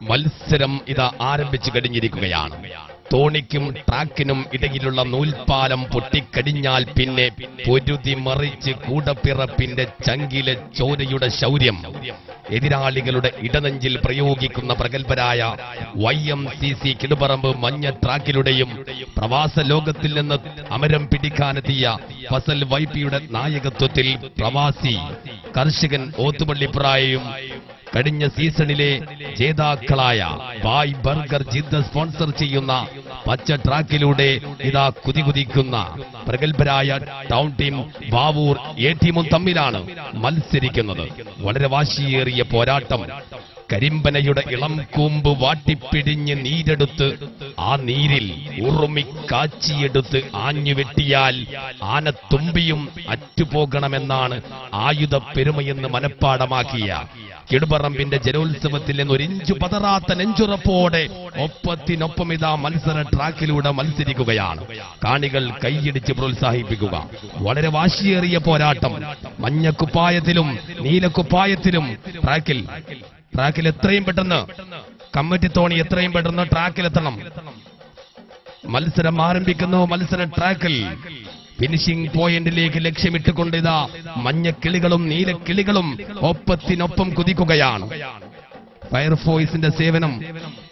മത്സരം ഇതാ ആരംഭിച്ചു കഴിഞ്ഞിരിക്കുകയാണ് തോണിക്കും ട്രാക്കിനും ഇടയിലുള്ള നൂൽപ്പാലം പൊട്ടിക്കഴിഞ്ഞാൽ പിന്നെ പൊരുതി മറിച്ച് കൂടപ്പിറപ്പിന്റെ ചങ്കിലെ ചോരയുടെ ശൗര്യം എതിരാളികളുടെ ഇടനെഞ്ചിൽ പ്രയോഗിക്കുന്ന പ്രഗത്ഭരായ Y M C C Kiduparamb മഞ്ഞ ട്രാക്കിലൂടെയും പ്രവാസ ലോകത്തിൽ നിന്ന് അമരം പിടിക്കാനെത്തിയ ഫസൽ വൈപ്പിയുടെ നായകത്വത്തിൽ പ്രവാസി കർഷകൻ ഓത്തുപള്ളിപ്രായയും കഴിഞ്ഞ സീസണിലെ ജേതാക്കളായ ബായ് ബർഗർ ജിദ്ദ സ്പോൺസർ ചെയ്യുന്ന പച്ച ട്രാക്കിലൂടെ ഇതാ കുതികുതിക്കുന്ന പ്രഗത്ഭരായ ടൗൺ ടീം ബാവൂർ എ ടീമും തമ്മിലാണ് മത്സരിക്കുന്നത് വളരെ വാശിയേറിയ പോരാട്ടം കരിമ്പനയുടെ ഇളം കൂമ്പ് വാട്ടിപ്പിടിഞ്ഞ് നീരെടുത്ത് ആ നീരിൽ ഉറുമി കാച്ചിയെടുത്ത് ആഞ്ഞു വെട്ടിയാൽ ആനത്തുമ്പിയും അറ്റുപോകണമെന്നാണ് ആയുധ പെരുമയെന്ന് മനഃപ്പാടമാക്കിയ കിടുപറമ്പിന്റെ ജലോത്സവത്തിൽ നിന്ന് ഒരു ഇഞ്ചു പതറാത്ത നെഞ്ചുറപ്പോടെ ഒപ്പത്തിനൊപ്പം ഇതാ മത്സര ട്രാക്കിലൂടെ മത്സരിക്കുകയാണ് കാണികൾ കൈയിടിച്ച് പ്രോത്സാഹിപ്പിക്കുക വളരെ വാശിയേറിയ പോരാട്ടം മഞ്ഞക്കുപ്പായത്തിലും നീലക്കുപ്പായത്തിലും ട്രാക്കിൽ ട്രാക്കിൽ എത്രയും പെട്ടെന്ന് കമ്മിറ്റി തോണി എത്രയും പെട്ടെന്ന് ട്രാക്കിലെത്തണം മത്സരം ആരംഭിക്കുന്നു മത്സര ട്രാക്കിൽ ഫിനിഷിംഗ് പോയിന്റിലേക്ക് ലക്ഷ്യമിട്ടുകൊണ്ട് ഇതാ മഞ്ഞക്കിളികളും നീലക്കിളികളും ഒപ്പത്തിനൊപ്പം കുതിക്കുകയാണ് ഫയർഫോഴ്സിന്റെ സേവനം